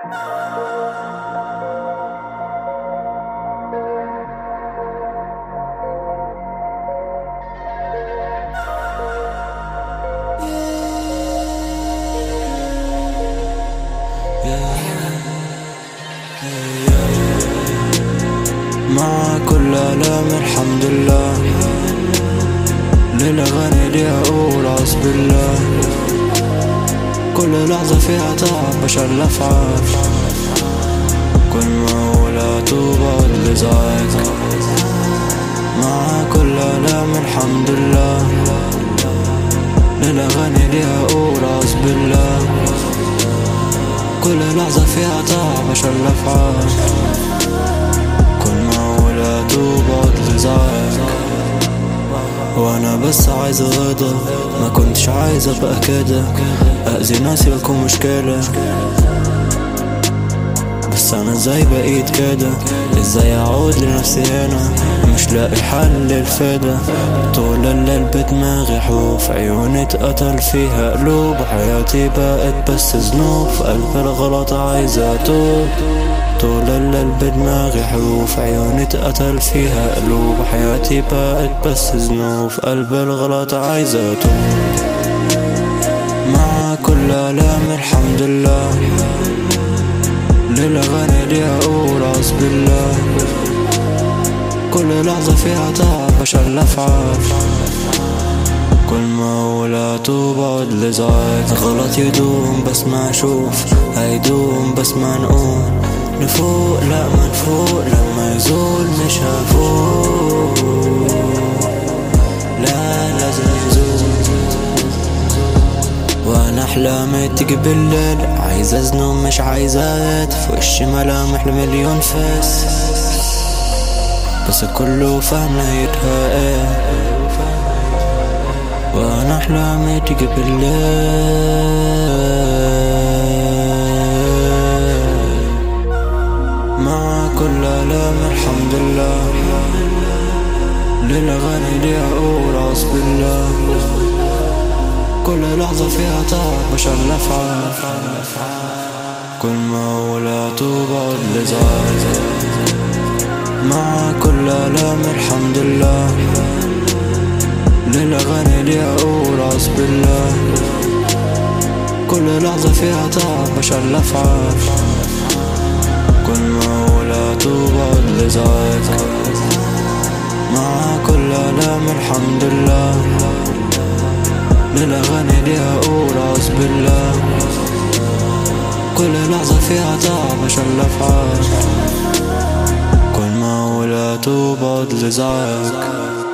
مع كل آلام الحمد لله للأغاني دي أقول عصب الله كل لحظة فيها تعب بشر الأفعال كل ما ولا توبة لزعك مع كل آلام الحمد لله للأغاني دي أقول عصب الله كل لحظة فيها تعب بشر الأفعال كل ما ولا توبة لزعك وانا بس عايز رضا ما كنتش عايز ابقى كده اذي ناسي واكون مشكلة بس انا ازاي بقيت كده ازاي اعود لنفسي هنا مش لاقي حل للفدا طول الليل بدماغي حروف عيوني اتقتل فيها قلوب حياتي بقت بس ذنوب قلب الغلط عايزة اتوب طول الليل بدماغي حروف عيوني اتقتل فيها قلوب حياتي بقت بس ذنوب قلب الغلط عايزة اتوب مع كل آلام الحمد لله للأغاني دي أقول عصب الله كل لحظة فيها تعب بشر الأفعال كل ما ولا توبة لزعك غلط يدوم بس ما أشوف هيدوم بس ما نقوم نفوق لا ما نفوق لما يزول مش هفوق لا لازم يزول وانا احلامي تجي بالليل عايز ازنم مش عايز في وشي ملامح لمليون فاس بس كله فاهم نهايتها ايه وانا احلامي تجي بالليل مع كل آلام الحمد لله للأغاني دي أقول عصب الله كل لحظة فيها تعب بشر الأفعال كل ما ولا توبة لزعل مع كل آلام الحمد لله للأغاني دي أقول عصب الله كل لحظة فيها تعب بشر الأفعال كل ما ولا توبة لزعل مع كل آلام الحمد لله للأغاني دي أقول عصب الله كل لحظة فيها تعب عشان الأفعال كل ما ولا توبة لزعك